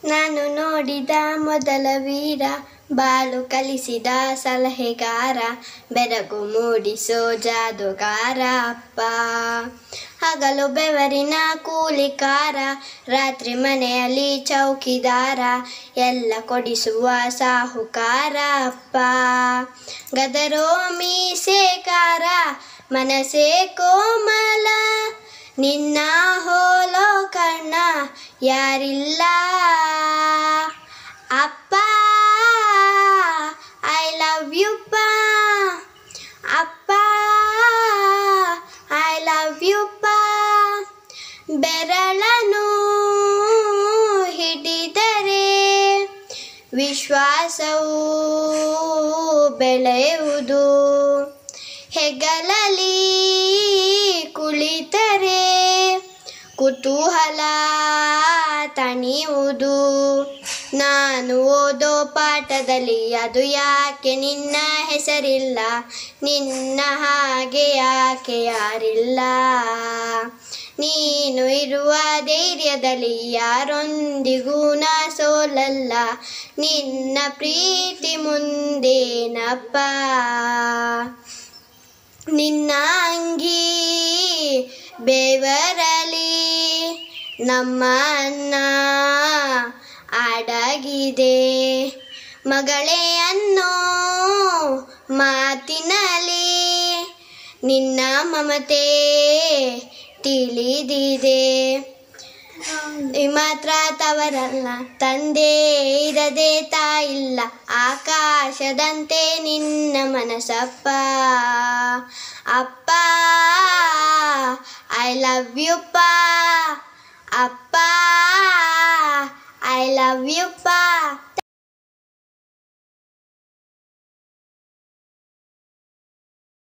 ನಾನು ನೋಡಿದ ಮೊದಲ ವೀರ ಬಾಳು ಕಲಿಸಿದ ಸಲಹೆಗಾರ ಬೆರಗು ಮೂಡಿಸೋ ಜಾದುಗಾರ ಅಪ್ಪ ಹಗಲು ಬೆವರಿನ ಕೂಲಿಕಾರ ರಾತ್ರಿ ಮನೆಯಲ್ಲಿ ಚೌಕಿದಾರ ಎಲ್ಲ ಕೊಡಿಸುವ ಸಾಹುಕಾರ ಅಪ್ಪ ಗದರೋ ಮೀಸೆಕಾರ ಮನಸೇ ಕೋಮಲ ನಿನ್ನ ಹೋಲೋ ಕಣ್ಣ ಯಾರಿಲ್ಲ ಅಪ್ಪ ಐ ಲವ್ ಯು ಪಾ ಅಪ್ಪ ಐ ಲವ್ ಯು ಪಾ ಬೆರಳನು ಹಿಡಿದರೆ ವಿಶ್ವಾಸವು ಬೆಳೆಯುವುದು ಹೆಗಲಲಿ ಕುಳಿತರೆ ಕುತೂಹಲ ತಣಿಯುವುದು ನಾನು ಓದೋ ಪಾಠದಲ್ಲಿ ಅದು ಯಾಕೆ ನಿನ್ನ ಹೆಸರಿಲ್ಲ ನಿನ್ನ ಹಾಗೆ ಯಾಕೆ ಯಾರಿಲ್ಲ ನೀನು ಇರುವ ಧೈರ್ಯದಲ್ಲಿ ಯಾರೊಂದಿಗೂ ನಾ ಸೋಲಲ್ಲ ನಿನ್ನ ಪ್ರೀತಿ ಮುಂದೇನಪ್ಪ ನಿನ್ನ ಅಂಗಿ ಬೇವರಲಿ ನಮ್ಮ ಅನ್ನ ಅಡಗಿದೆ ಮಗಳೇ ಅನ್ನೋ ಮಾತಿನಲ್ಲಿ ನಿನ್ನ ಮಮತೆ ತಿಳಿದಿದೆ ಈ ಮಾತ್ರ ತವರಲ್ಲ ತಂದೆ ಇರದೆ ತಾಯಿಲ್ಲ ಆಕಾಶದಂತೆ ನಿನ್ನ ಮನಸಪ್ಪ ಅಪ್ಪ ಐ ಲವ್ ಯು ಪಾ ಅಪ್ಪ ಐ ಲವ್ ಯು ಪಾ